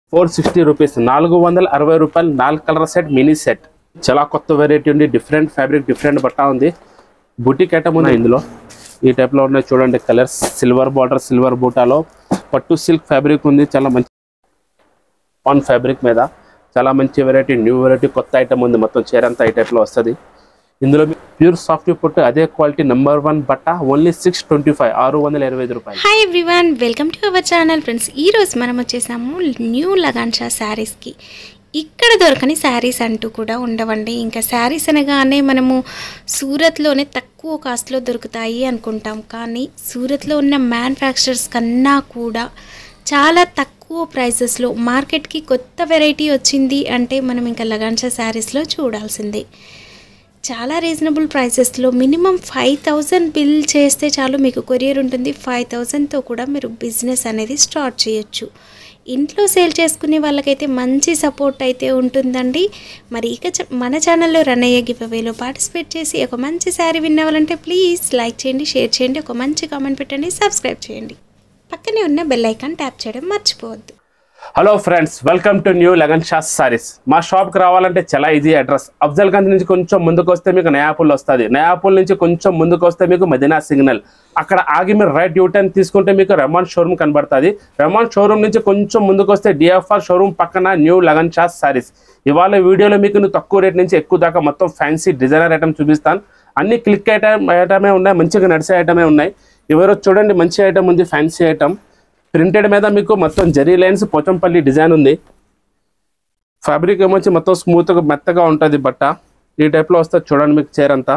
four sixty rupees నాలుగు వందల అరవై రూపాయలు నాలుగు కలర్ సెట్ మినీ సెట్ చాలా కొత్త వెరైటీ ఉంది డిఫరెంట్ ఫ్యాబ్రిక్ డిఫరెంట్ బట్ట ఉంది బుటిక్ ఐటమ్ ఉంది ఇందులో ఈ టైప్లో ఉన్నాయి చూడండి కలర్స్ సిల్వర్ బార్డర్ సిల్వర్ బూటాలో పట్టు సిల్క్ ఫ్యాబ్రిక్ ఉంది చాలా మంచి ఆన్ ఫ్యాబ్రిక్ మీద చాలా మంచి వెరైటీ న్యూ వెరైటీ కొత్త ఐటమ్ ఉంది మొత్తం చీరంతా ఈ టైప్లో వస్తుంది ఇందులో ప్యూర్ సాఫ్ట్ పుట్టు అదే క్వాలిటీ నెంబర్ వన్ బట్ట ఓన్లీ సిక్స్ ట్వంటీ ఫైవ్ ఆరు వందల ఇరవై ఐదు రూపాయలు hi everyone welcome to our channel friends ఈరోజు మనం వచ్చేసాము న్యూ లగాన్షా శారీస్కి ఇక్కడ దొరకని శారీస్ అంటూ కూడా ఉండవండి ఇంకా శారీస్ అనగానే మనము సూరత్లోనే తక్కువ కాస్ట్లో దొరుకుతాయి అనుకుంటాం కానీ సూరత్లో ఉన్న మ్యానుఫ్యాక్చరర్స్ కన్నా కూడా చాలా తక్కువ ప్రైసెస్లో మార్కెట్కి కొత్త వెరైటీ వచ్చింది అంటే మనం ఇంకా లగాన్షా శారీస్లో చూడాల్సిందే చాలా రీజనబుల్ ప్రైసెస్లో మినిమం ఫైవ్ థౌజండ్ బిల్ చేస్తే చాలు మీకు కొరియర్ ఉంటుంది ఫైవ్ థౌజండ్తో కూడా మీరు బిజినెస్ అనేది స్టార్ట్ చేయొచ్చు ఇంట్లో సేల్ చేసుకునే వాళ్ళకైతే మంచి సపోర్ట్ అయితే ఉంటుందండి మరి ఇక చ- మన ఛానల్లో రన్ అయ్యే గివ్ అవేలో పార్టిసిపేట్ చేసి ఒక మంచి శారీ విన్ అవ్వాలంటే ప్లీజ్ లైక్ చేయండి షేర్ చేయండి ఒక మంచి కామెంట్ పెట్టండి సబ్స్క్రైబ్ చేయండి పక్కనే ఉన్న బెల్ ఐకాన్ ట్యాప్ చేయడం మర్చిపోవద్దు hello friends welcome to new Lagan Sha saris మా షాప్కి రావాలంటే చాలా ఈజీ అడ్రస్ అఫ్జల్ గంజ్ నుంచి కొంచెం ముందుకు వస్తే మీకు నయాపూల్ వస్తుంది నయాపూల్ నుంచి కొంచెం ముందుకు వస్తే మీకు మదీనా సిగ్నల్ అక్కడ ఆగి మీరు రైట్ యూ టర్న్ తీసుకుంటే మీకు రెమాన్ షోరూమ్ కనబడుతుంది రెమాన్ షోరూమ్ నుంచి కొంచెం ముందుకు వస్తే డిఎఫ్ఆర్ షోరూమ్ పక్కన న్యూ లగన్ షా సారీస్ ఇవాళ వీడియోలో మీకు నువ్వు తక్కువ రేట్ నుంచి ఎక్కువ దాకా మొత్తం ఫ్యాన్సీ డిజైనర్ ఐటమ్ చూపిస్తాను అన్ని క్లిక్ ఐటమ్ ఐటమే ఉన్నాయి మంచిగా నడిచే ఐటమే ఉన్నాయి ఎవరో చూడండి మంచి ఐటమ్ ఉంది ఫ్యాన్సీ ఐటమ్ ప్రింటెడ్ మీద మీకు మొత్తం జరీ లైన్స్ పోచంపల్లి డిజైన్ ఉంది ఫ్యాబ్రిక్ ఏమొచ్చి మొత్తం స్మూత్గా మెత్తగా ఉంటుంది బట్ట ఈ టైప్లో వస్తుంది చూడండి మీకు చీర అంతా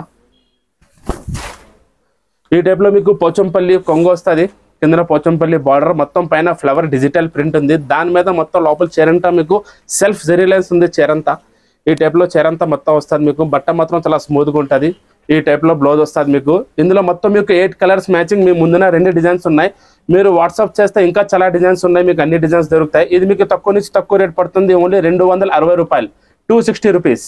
ఈ టైప్లో మీకు పోచంపల్లి కొంగు వస్తుంది కిందన పోచంపల్లి బార్డర్ మొత్తం పైన ఫ్లవర్ డిజిటల్ ప్రింట్ ఉంది దాని మీద మొత్తం లోపల చీరంతా మీకు సెల్ఫ్ జరీ లైన్స్ ఉంది చీరంతా ఈ టైప్లో చీరంతా మొత్తం వస్తుంది మీకు బట్ట మాత్రం చాలా స్మూత్గా ఉంటుంది ఈ టైప్లో బ్లౌజ్ వస్తుంది మీకు ఇందులో మొత్తం మీకు ఎయిట్ కలర్స్ మ్యాచింగ్ మీ ముందున రెండు డిజైన్స్ ఉన్నాయి మీరు వాట్సాప్ చేస్తే ఇంకా చాలా డిజైన్స్ ఉన్నాయి మీకు అన్ని డిజైన్స్ దొరుకుతాయి ఇది మీకు తక్కువ నుంచి తక్కువ రేట్ పడుతుంది ఓన్లీ రెండు వందల అరవై రూపాయలు two sixty rupees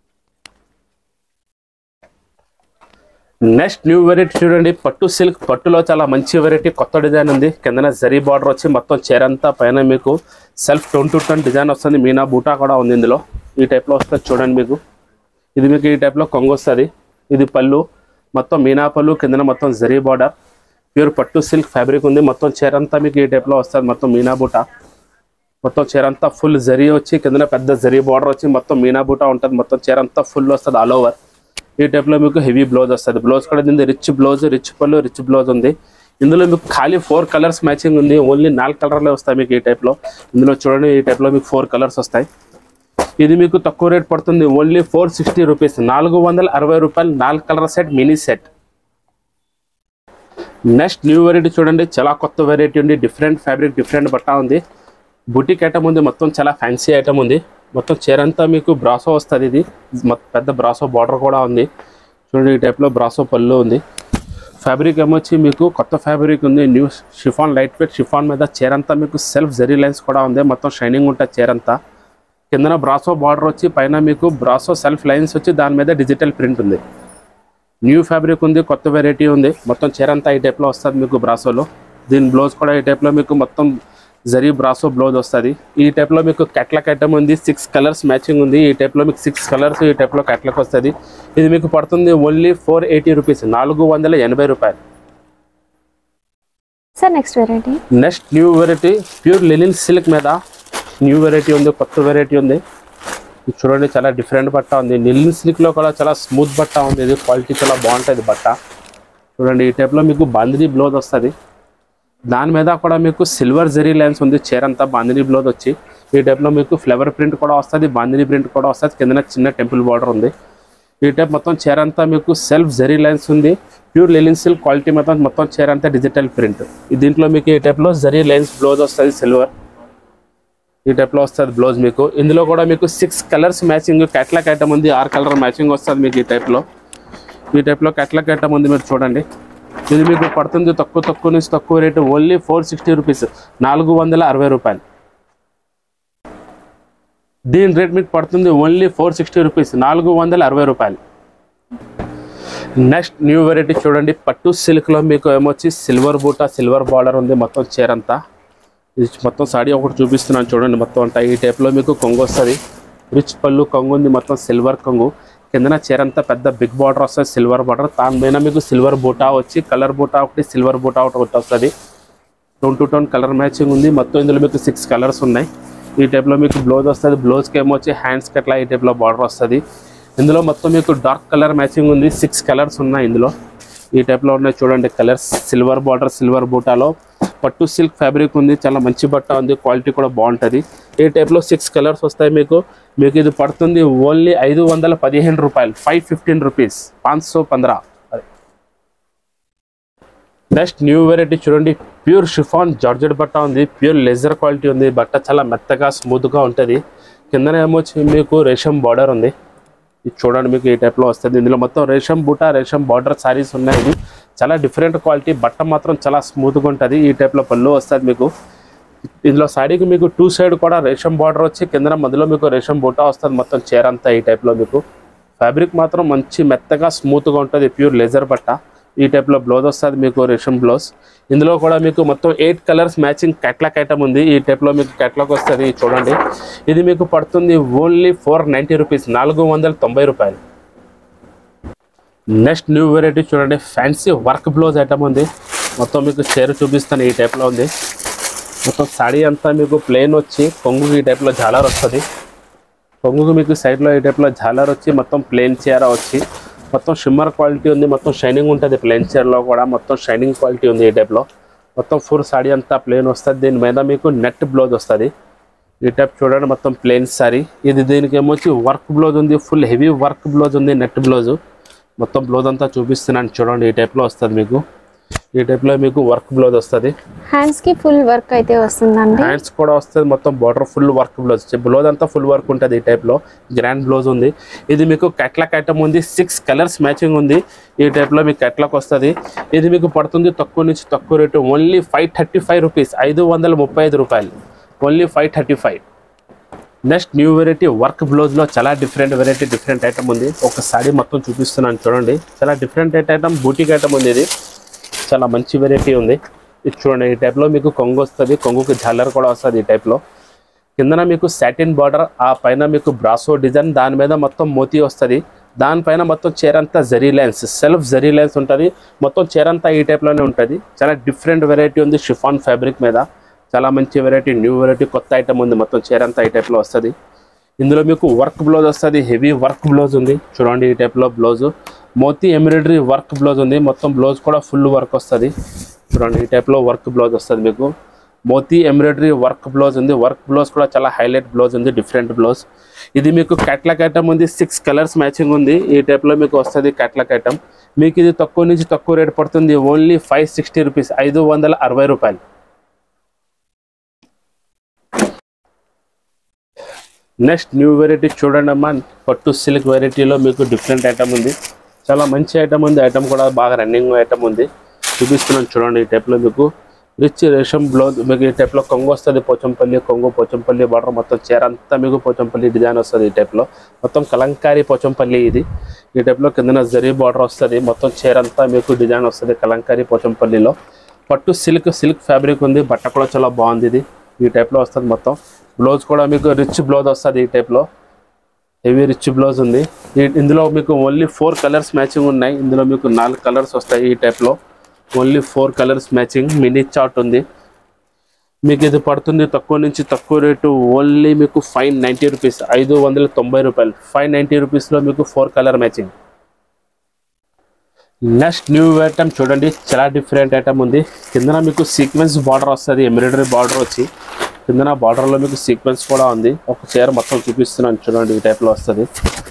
next new variety చూడండి పట్టు సిల్క్ పట్టులో చాలా మంచి వెరైటీ కొత్త డిజైన్ ఉంది కిందన జరీ బార్డర్ వచ్చి మొత్తం చీరంతా పైన మీకు self tone to tone design వస్తుంది మీనా బూటా కూడా ఉంది ఇందులో ఈ టైప్లో వస్తుంది చూడండి మీకు ఇది మీకు ఈ టైప్లో కొంగు వస్తుంది ఇది పళ్ళు మొత్తం మీనా పళ్ళు కిందన మొత్తం జరీ బార్డర్ ప్యూర్ పట్టు సిల్క్ ఫ్యాబ్రిక్ ఉంది మొత్తం చీరంతా మీకు ఈ టైప్లో వస్తుంది మొత్తం మీనా బూటా మొత్తం చీరంతా ఫుల్ జరీ వచ్చి కిందన పెద్ద జరీ బార్డర్ వచ్చి మొత్తం మీనా బూటా ఉంటుంది మొత్తం చీరంతా ఫుల్ వస్తుంది ఆల్ ఓవర్ ఈ టైప్లో మీకు హెవీ బ్లౌజ్ వస్తుంది బ్లౌజ్ కూడా దీని రిచ్ బ్లౌజ్ రిచ్ పళ్ళు రిచ్ బ్లౌజ్ ఉంది ఇందులో మీకు ఖాళీ ఫోర్ కలర్స్ మ్యాచింగ్ ఉంది ఓన్లీ నాలుగు కలర్లే వస్తాయి మీకు ఈ టైప్లో ఇందులో చూడండి ఈ టైప్లో మీకు ఫోర్ కలర్స్ వస్తాయి ఇది మీకు తక్కువ రేట్ పడుతుంది ఓన్లీ ఫోర్ సిక్స్టీ రూపీస్ నాలుగు వందల అరవై రూపాయలు నాలుగు colour set mini set next new variety చూడండి చాలా కొత్త వెరైటీ ఉంది డిఫరెంట్ ఫ్యాబ్రిక్ డిఫరెంట్ బట్ట ఉంది బుటిక్ ఐటమ్ ఉంది మొత్తం చాలా ఫ్యాన్సీ ఐటమ్ ఉంది మొత్తం చీర అంతా మీకు బ్రాసో వస్తుంది ఇది మొ- పెద్ద బ్రాసో బార్డర్ కూడా ఉంది చూడండి ఈ టైప్లో బ్రాసో పళ్ళు ఉంది ఫ్యాబ్రిక్ ఏమొచ్చి మీకు కొత్త ఫ్యాబ్రిక్ ఉంది new chiffon light weight chiffon మీద చీర అంతా మీకు సెల్ఫ్ జరీ లైన్స్ కూడా ఉంది మొత్తం షైనింగ్ ఉంటుంది చీర అంతా కిందన బ్రాసో బార్డర్ వచ్చి పైన మీకు బ్రాసో సెల్ఫ్ లైన్స్ వచ్చి దాని మీద డిజిటల్ ప్రింట్ ఉంది న్యూ ఫ్యాబ్రిక్ ఉంది కొత్త వెరైటీ ఉంది మొత్తం చీర అంతా ఈ టైప్లో వస్తుంది మీకు బ్రాసోలో దీని బ్లౌజ్ కూడా ఈ టైప్లో మీకు మొత్తం జరీ బ్రాసో బ్లౌజ్ వస్తుంది ఈ టైప్లో మీకు క్యాట్లాక్ ఐటమ్ ఉంది సిక్స్ కలర్స్ మ్యాచింగ్ ఉంది ఈ టైప్లో మీకు సిక్స్ కలర్స్ ఈ టైప్లో క్యాట్లాక్ వస్తుంది ఇది మీకు పడుతుంది ఓన్లీ ఫోర్ ఎయిటీ రూపీస్ నాలుగు వందల ఎనభై రూపాయలు sir next variety next new variety pure linen silk మీద న్యూ వెరైటీ ఉంది కొత్త వెరైటీ ఉంది ఇది చూడండి చాలా డిఫరెంట్ బట్ట ఉంది లినిన్ సిల్క్లో కూడా చాలా స్మూత్ బట్ట ఉంది ఇది క్వాలిటీ చాలా బాగుంటుంది బట్ట చూడండి ఈ టైప్లో మీకు బాందిని బ్లౌజ్ వస్తుంది దాని మీద కూడా మీకు సిల్వర్ జెరీ లైన్స్ ఉంది చీర అంతా బాందిని బ్లౌజ్ వచ్చి ఈ టైప్లో మీకు ఫ్లవర్ ప్రింట్ కూడా వస్తుంది బాందిని ప్రింట్ కూడా వస్తుంది కింద చిన్న టెంపుల్ బార్డర్ ఉంది ఈ టైప్ మొత్తం చీర అంతా మీకు సెల్ఫ్ జెరీ లైన్స్ ఉంది ప్యూర్ లెలిన్ సిల్క్ క్వాలిటీ మొత్తం మొత్తం చీర అంతా డిజిటల్ ప్రింట్ దీంట్లో మీకు ఈ టైప్లో జరీ లైన్స్ బ్లౌజ్ వస్తుంది సిల్వర్ ఈ టైప్లో వస్తుంది బ్లౌజ్ మీకు ఇందులో కూడా మీకు six colours matching catalogue item ఉంది ఆరు కలర్ మ్యాచింగ్ వస్తుంది మీకు ఈ టైప్లో ఈ టైప్లో క్యాట్లాక్ ఐటమ్ ఉంది మీరు చూడండి ఇది మీకు పడుతుంది తక్కువ తక్కువ నుంచి తక్కువ rate only four sixty rupees నాలుగు వందల అరవై రూపాయలు దీని రేట్ మీకు పడుతుంది ఓన్లీ ఫోర్ సిక్స్టీ రూపీస్ నాలుగు వందల అరవై రూపాయలు నెక్స్ట్ న్యూ వెరైటీ చూడండి పట్టు సిల్క్లో మీకు ఏమొచ్చి సిల్వర్ బూటా సిల్వర్ బార్డర్ ఉంది మొత్తం చీర అంతా ఇది మొత్తం సాడీ ఒకటి చూపిస్తున్నాను చూడండి మొత్తం అంతా ఈ టైప్లో మీకు కొంగు వస్తుంది రిచ్ పళ్ళు కొంగు ఉంది మొత్తం సిల్వర్ కొంగు కిందన చీర అంతా పెద్ద బిగ్ బార్డర్ వస్తుంది సిల్వర్ బార్డర్ దాని మీద మీకు సిల్వర్ బూటా వచ్చి కలర్ బూటా ఒకటి సిల్వర్ బూటా ఒకటి ఒకటి వస్తుంది tone to tone colour matching ఉంది మొత్తం ఇందులో మీకు సిక్స్ కలర్స్ ఉన్నాయి ఈ టైప్లో మీకు బ్లౌజ్ వస్తుంది బ్లౌజ్కి ఏమో వచ్చి హ్యాండ్స్కి అట్లా ఈ టైప్లో బార్డర్ వస్తుంది ఇందులో మొత్తం మీకు డార్క్ కలర్ మ్యాచింగ్ ఉంది సిక్స్ కలర్స్ ఉన్నాయి ఇందులో ఈ టైప్లో ఉన్నాయి చూడండి కలర్స్ సిల్వర్ బార్డర్ సిల్వర్ బూటాలో పట్టు సిల్క్ ఫ్యాబ్రిక్ ఉంది చాలా మంచి బట్ట ఉంది క్వాలిటీ కూడా బాగుంటుంది ఈ టైప్లో సిక్స్ కలర్స్ వస్తాయి మీకు మీకు ఇది పడుతుంది ఓన్లీ ఐదు వందల పదిహేను రూపాయలు ఫైవ్ ఫిఫ్టీన్ రూపీస్ పాంచ్ సో పంద్రా నెక్స్ట్ న్యూ వెరైటీ చూడండి ప్యూర్ షిఫాన్ జార్జెట్ బట్ట ఉంది ప్యూర్ లెజర్ క్వాలిటీ ఉంది బట్ట చాలా మెత్తగా స్మూత్గా ఉంటుంది కిందన ఏమొచ్చి మీకు రేషం బార్డర్ ఉంది ఇది చూడండి మీకు ఈ టైప్లో వస్తుంది ఇందులో మొత్తం రేషం బూటా రేషం బార్డర్ సారీస్ ఉన్నాయి ఇది చాలా డిఫరెంట్ క్వాలిటీ బట్ట మాత్రం చాలా స్మూత్గా ఉంటుంది ఈ టైప్లో పళ్ళు వస్తుంది మీకు ఇందులో సాడీకి మీకు టూ సైడ్ కూడా రేషం బార్డర్ వచ్చి కిందన మధ్యలో మీకు రేషం బూటా వస్తుంది మొత్తం చీర అంతా ఈ టైప్లో మీకు ఫ్యాబ్రిక్ మాత్రం మంచి మెత్తగా స్మూత్గా ఉంటుంది ప్యూర్ లెజర్ బట్ట ఈ టైప్లో బ్లౌజ్ వస్తుంది మీకు రేషం బ్లౌజ్ ఇందులో కూడా మీకు మొత్తం eight colours matching catalogue item ఉంది ఈ టైప్లో మీకు క్యాట్లాక్ వస్తుంది చూడండి ఇది మీకు పడుతుంది ఓన్లీ ఫోర్ నైంటీ రూపీస్ నాలుగు వందల తొంభై రూపాయలు నెక్స్ట్ న్యూ వెరైటీ చూడండి ఫ్యాన్సీ వర్క్ బ్లౌజ్ ఐటమ్ ఉంది మొత్తం మీకు చీర చూపిస్తాను ఈ టైప్లో ఉంది మొత్తం సాడీ అంతా మీకు ప్లెయిన్ వచ్చి కొంగు ఈ టైప్లో జాలర్ వస్తుంది కొంగుకు మీకు సైడ్లో ఈ టైప్లో జాలర్ వచ్చి మొత్తం ప్లెయిన్ చీర వచ్చి మొత్తం షిమ్మర్ క్వాలిటీ ఉంది మొత్తం షైనింగ్ ఉంటుంది ప్లెయిన్ చీరలో కూడా మొత్తం షైనింగ్ క్వాలిటీ ఉంది ఈ టైప్లో మొత్తం ఫుల్ సాడీ అంతా ప్లెయిన్ వస్తుంది దీని మీద మీకు నెట్ బ్లౌజ్ వస్తుంది ఈ టైప్ చూడండి మొత్తం ప్లెయిన్ సారీ ఇది దీనికి ఏమొచ్చి వర్క్ బ్లౌజ్ ఉంది ఫుల్ హెవీ వర్క్ బ్లౌజ్ ఉంది నెట్ బ్లౌజ్ మొత్తం బ్లౌజ్ అంతా చూపిస్తున్నాను చూడండి ఈ టైప్లో వస్తుంది మీకు ఈ టైప్లో మీకు వర్క్ బ్లౌజ్ వస్తుంది హ్యాండ్స్ కి ఫుల్ వర్క్ అయితే వస్తుందండి హ్యాండ్స్ కూడా వస్తుంది మొత్తం border full work blouse blouse అంతా ఫుల్ వర్క్ ఉంటుంది ఈ టైప్లో గ్రాండ్ బ్లౌజ్ ఉంది ఇది మీకు కట్లాక్ ఐటమ్ ఉంది సిక్స్ కలర్స్ మ్యాచింగ్ ఉంది ఈ టైప్లో మీకు కట్లాక్ వస్తుంది ఇది మీకు పడుతుంది తక్కువ నుంచి తక్కువ rate only five thirty five rupees ఐదు వందల ముప్పై ఐదు రూపాయలు only five thirty five next new variety work బ్లౌజ్లో చాలా డిఫరెంట్ వెరైటీ డిఫరెంట్ ఐటమ్ ఉంది ఒక సాడీ మొత్తం చూపిస్తున్నాను చూడండి చాలా డిఫరెంట్ ఐటమ్ బూటిక్ ఐటమ్ ఉంది ఇది చాలా మంచి వెరైటీ ఉంది ఇది చూడండి ఈ టైప్లో మీకు కొంగు వస్తుంది కొంగుకి జాలర్ కూడా వస్తుంది ఈ టైప్లో కిందన మీకు సాటిన్ బార్డర్ ఆ పైన మీకు బ్రాసో డిజైన్ దాని మీద మొత్తం మోతీ వస్తుంది దానిపైన మొత్తం చీర అంతా zari lines self zari lines ఉంటుంది మొత్తం చీర అంతా ఈ టైప్లోనే ఉంటుంది చాలా డిఫరెంట్ వెరైటీ ఉంది షిఫాన్ ఫ్యాబ్రిక్ మీద చాలా మంచి వెరైటీ న్యూ వెరైటీ కొత్త ఐటమ్ ఉంది మొత్తం చీర అంతా ఈ టైప్లో వస్తుంది ఇందులో మీకు వర్క్ బ్లౌజ్ వస్తుంది హెవీ వర్క్ బ్లౌజ్ ఉంది చూడండి ఈ టైప్లో బ్లౌజ్ మోతీ ఎంబ్రాయిడరీ వర్క్ బ్లౌజ్ ఉంది మొత్తం బ్లౌజ్ కూడా ఫుల్ వర్క్ వస్తుంది చూడండి ఈ టైప్లో వర్క్ బ్లౌజ్ వస్తుంది మీకు మోతీ ఎంబ్రాయిడరీ వర్క్ బ్లౌజ్ ఉంది వర్క్ బ్లౌజ్ కూడా చాలా హైలైట్ బ్లౌజ్ ఉంది డిఫరెంట్ బ్లౌజ్ ఇది మీకు క్యాట్లాక్ ఐటమ్ ఉంది సిక్స్ కలర్స్ మ్యాచింగ్ ఉంది ఈ టైప్లో మీకు వస్తుంది క్యాట్లాక్ ఐటమ్ మీకు ఇది తక్కువ నుంచి తక్కువ రేట్ పడుతుంది ఓన్లీ ఫైవ్ సిక్స్టీ రూపీస్ ఐదు వందల అరవై రూపాయలు నెక్స్ట్ న్యూ వెరైటీ చూడండి అమ్మా పట్టు సిల్క్ వెరైటీలో మీకు డిఫరెంట్ ఐటమ్ ఉంది చాలా మంచి ఐటమ్ ఉంది ఐటమ్ కూడా బాగా రన్నింగ్ ఐటమ్ ఉంది చూపిస్తున్నాను చూడండి ఈ టైప్లో మీకు రిచ్ రేషం బ్లౌజ్ మీకు ఈ టైప్లో కొంగు వస్తుంది పోచంపల్లి కొంగు పోచంపల్లి బార్డర్ మొత్తం చీర అంతా మీకు పోచంపల్లి డిజైన్ వస్తుంది ఈ టైప్లో మొత్తం కలంకారీ పోచంపల్లి ఇది ఈ టైప్లో కిందన జరీ బార్డర్ వస్తుంది మొత్తం చీర అంతా మీకు డిజైన్ వస్తుంది కలంకారీ పోచంపల్లిలో పట్టు సిల్క్ సిల్క్ ఫ్యాబ్రిక్ ఉంది బట్ట కూడా చాలా బాగుంది ఇది ఈ టైప్లో వస్తుంది మొత్తం బ్లౌజ్ కూడా మీకు రిచ్ బ్లౌజ్ వస్తుంది ఈ టైప్లో హెవీ రిచ్ బ్లౌజ్ ఉంది ఈ- ఇందులో మీకు ఓన్లీ ఫోర్ కలర్స్ మ్యాచింగ్ ఉన్నాయి ఇందులో మీకు నాలుగు కలర్స్ వస్తాయి ఈ టైప్లో only four colours matching mini chart ఉంది మీకు ఇది పడుతుంది తక్కువ నుంచి తక్కువ రేటు ఓన్లీ మీకు ఫైవ్ నైంటీ రూపీస్ ఐదు వందల తొంభై రూపాయలు ఫైవ్ నైంటీ రూపీస్లో మీకు four colour matching next new item చూడండి చాలా డిఫరెంట్ ఐటమ్ ఉంది కిందన మీకు సీక్వెన్స్ బార్డర్ వస్తుంది ఎంబ్రాయిడరీ బార్డర్ వచ్చి కిందన బార్డర్లో మీకు సీక్వెన్స్ కూడా ఉంది ఒక చీర మొత్తం చూపిస్తున్నాను చూడండి ఈ టైప్లో వస్తుంది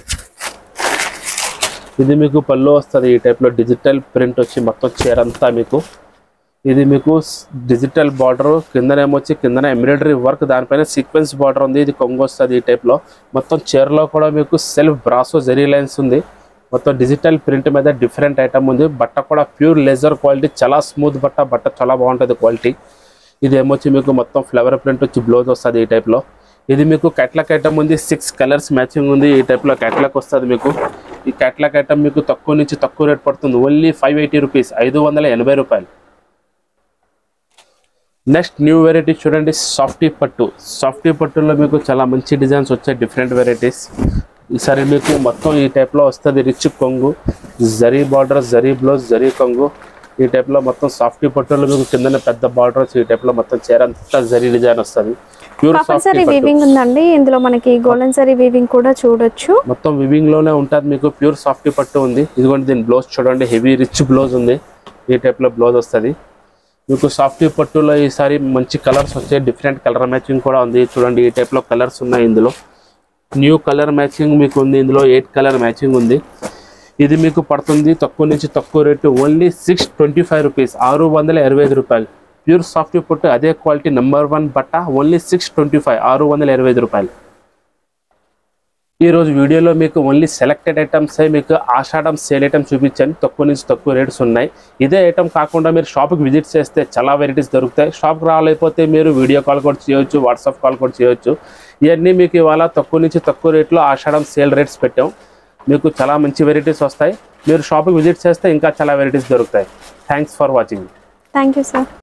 ఇది మీకు పళ్ళు వస్తుంది ఈ టైప్లో డిజిటల్ ప్రింట్ వచ్చి మొత్తం చీర అంతా మీకు ఇది మీకు డిజిటల్ బార్డర్ కిందనేమొచ్చి కిందన ఎంబ్రాయిడరీ వర్క్ దానిపైన సీక్వెన్స్ బార్డర్ ఉంది ఇది కొంగు వస్తుంది ఈ టైప్లో మొత్తం చీరలో కూడా మీకు సెల్ఫ్ బ్రాసో జెరీ లైన్స్ ఉంది మొత్తం డిజిటల్ ప్రింట్ మీద డిఫరెంట్ ఐటమ్ ఉంది బట్ట కూడా ప్యూర్ లెజర్ క్వాలిటీ చాలా స్మూత్ బట్ట బట్ట చాలా బాగుంటుంది క్వాలిటీ ఇది ఏమొచ్చి మీకు మొత్తం ఫ్లవర్ ప్రింట్ వచ్చి బ్లౌజ్ వస్తుంది ఈ టైప్లో ఇది మీకు క్యాట్లాక్ ఐటమ్ ఉంది సిక్స్ కలర్స్ మ్యాచింగ్ ఉంది ఈ టైప్లో క్యాట్లాక్ వస్తుంది మీకు ఈ క్యాట్లాక్ ఐటమ్ మీకు తక్కువ నుంచి తక్కువ రేట్ పడుతుంది ఓన్లీ ఫైవ్ ఎయిటీ రూపీస్ ఐదు వందల ఎనభై రూపాయలు నెక్స్ట్ న్యూ వెరైటీ చూడండి సాఫ్టీ పట్టు సాఫ్టీ పట్టులో మీకు చాలా మంచి డిజైన్స్ వచ్చాయి డిఫరెంట్ వెరైటీస్ ఈసారి మీకు మొత్తం ఈ టైప్లో వస్తుంది రిచ్ కొంగు జరీ బార్డర్ జరీ బ్లౌజ్ జరీ కొంగు ఈ టైప్లో మొత్తం సాఫ్టీ పట్టులో మీకు కింద పెద్ద బార్డర్స్ ఈ టైప్లో మొత్తం చీర అంతా జరీ డిజైన్ వస్తుంది ప్యూర్ సాఫ్టీ కంపల్సరీ పట్టు వీవింగ్ ఉందండి ఇందులో మనకి గోల్డెన్ సరీ వీవింగ్ కూడా చూడొచ్చు మొత్తం వివింగ్ లోనే ఉంటుంది మీకు ప్యూర్ సాఫ్టీ పట్టు ఉంది ఇదిగోండి దీని బ్లౌజ్ చూడండి హెవీ రిచ్ బ్లౌజ్ ఉంది ఈ టైప్ లో బ్లౌజ్ వస్తుంది మీకు సాఫ్టీ పట్టులో ఈసారి మంచి కలర్స్ వచ్చాయి డిఫరెంట్ కలర్ మ్యాచింగ్ కూడా ఉంది చూడండి ఈ టైప్ లో కలర్స్ ఉన్నాయి ఇందులో న్యూ కలర్ మ్యాచింగ్ మీకు ఉంది ఇందులో ఎయిట్ కలర్ మ్యాచింగ్ ఉంది ఇది మీకు పడుతుంది తక్కువ నుంచి తక్కువ rate only six twenty five rupees ఆరు వందల ఇరవై ఐదు రూపాయలు ప్యూర్ సాఫ్టీ పట్టు అదే క్వాలిటీ నెంబర్ వన్ బట్ట ఓన్లీ సిక్స్ ట్వంటీ ఫైవ్ ఆరు వందల ఇరవై ఐదు రూపాయలు ఈ రోజు వీడియోలో మీకు ఓన్లీ సెలెక్టెడ్ ఐటమ్స్ మీకు ఆషాఢం సేల్ ఐటమ్స్ చూపించాను తక్కువ నుంచి తక్కువ రేట్స్ ఉన్నాయి ఇదే ఐటమ్ కాకుండా మీరు షాప్కి విజిట్ చేస్తే చాలా వెరైటీస్ దొరుకుతాయి షాప్కి రాలేకపోతే మీరు వీడియో కాల్ కూడా చేయొచ్చు వాట్సాప్ కాల్ కూడా చేయొచ్చు ఇవన్నీ మీకు ఇవాళ తక్కువ నుంచి తక్కువ రేట్లో ఆషాఢం సేల్ రేట్స్ పెట్టాం మీకు చాలా మంచి వెరైటీస్ వస్తాయి మీరు షాప్కి విజిట్ చేస్తే ఇంకా చాలా వెరైటీస్ దొరుకుతాయి thanks for watching thank you sir